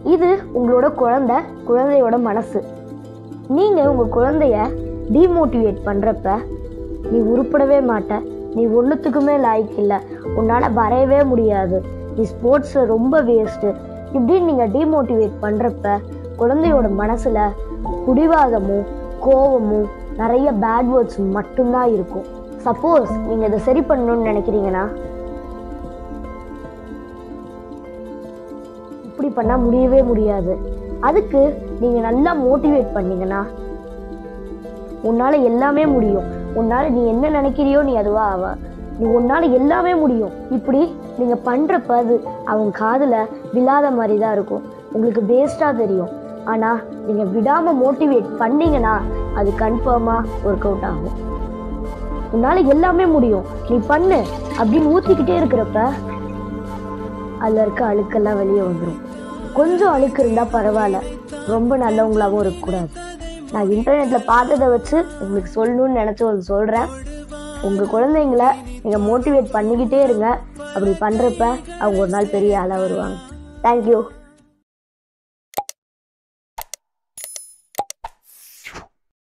இது உங்களோட குழந்தை குழந்தையோட மனசு நீங்கள் உங்கள் குழந்தைய டீமோட்டிவேட் பண்ணுறப்ப நீ உருப்படவே மாட்ட நீ ஒன்றுத்துக்குமே லாய்க்கு இல்லை உன்னால் வரையவே முடியாது நீ ஸ்போர்ட்ஸில் ரொம்ப வேஸ்ட்டு இப்படின்னு நீங்கள் டீமோட்டிவேட் பண்ணுறப்ப குழந்தையோட மனசில் பிடிவாதமும் கோவமும் நிறைய பேட் வேர்ட்ஸ் மட்டும்தான் இருக்கும் சப்போஸ் நீங்கள் இதை சரி பண்ணணும்னு நினைக்கிறீங்கன்னா இப்படி பண்ணால் முடியவே முடியாது அதுக்கு நீங்கள் நல்லா மோட்டிவேட் பண்ணீங்கன்னா உன்னால் எல்லாமே முடியும் உன்னால் நீ என்ன நினைக்கிறியோ நீ அதுவா ஆவ நீ உன்னால் எல்லாமே முடியும் இப்படி நீங்கள் பண்ணுறப்ப அது அவங்க காதில் விழாத மாதிரி தான் இருக்கும் உங்களுக்கு வேஸ்ட்டாக தெரியும் ஆனால் நீங்கள் விடாமல் மோட்டிவேட் பண்ணீங்கன்னா அது கன்ஃபார்மாக ஒர்க் அவுட் ஆகும் உன்னால் எல்லாமே முடியும் நீ பண்ணு அப்படின்னு ஊற்றிக்கிட்டே இருக்கிறப்ப அதில் இருக்க அழுக்கெல்லாம் வெளியே வந்துடும் கொஞ்சம் அழுக்கு இருந்தால் பரவாயில்ல ரொம்ப நல்லவங்களாகவும் இருக்கக்கூடாது நான் இன்டர்நெட்டில் பார்த்ததை வச்சு உங்களுக்கு சொல்லணும்னு நினச்சி ஒரு சொல்கிறேன் உங்கள் குழந்தைங்கள நீங்கள் மோட்டிவேட் பண்ணிக்கிட்டே இருங்க அப்படி பண்ணுறப்ப அவங்க ஒரு நாள் பெரிய ஆளாக வருவாங்க தேங்க்யூ